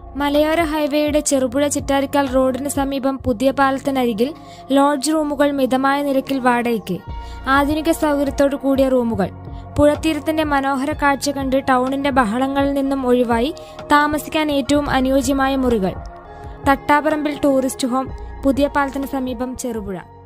മലയോര ഹൈവേയുടെ ചെറുപുഴ ചിറ്റാരിക്കാൽ റോഡിന് സമീപം പുതിയ പാലത്തിനരികിൽ ലോഡ്ജ് റൂമുകൾ മിതമായ നിരക്കിൽ വാടകയ്ക്ക് ആധുനിക സൗകര്യത്തോടു കൂടിയ റൂമുകൾ പുഴത്തീരത്തിന്റെ മനോഹര കാഴ്ച കണ്ട് ടൗണിന്റെ ബഹളങ്ങളിൽ നിന്നും ഒഴിവായി താമസിക്കാൻ ഏറ്റവും അനുയോജ്യമായ മുറികൾ തട്ടാപറമ്പിൽ ടൂറിസ്റ്റ് ഹോം പുതിയ പാലത്തിന് സമീപം ചെറുപുഴ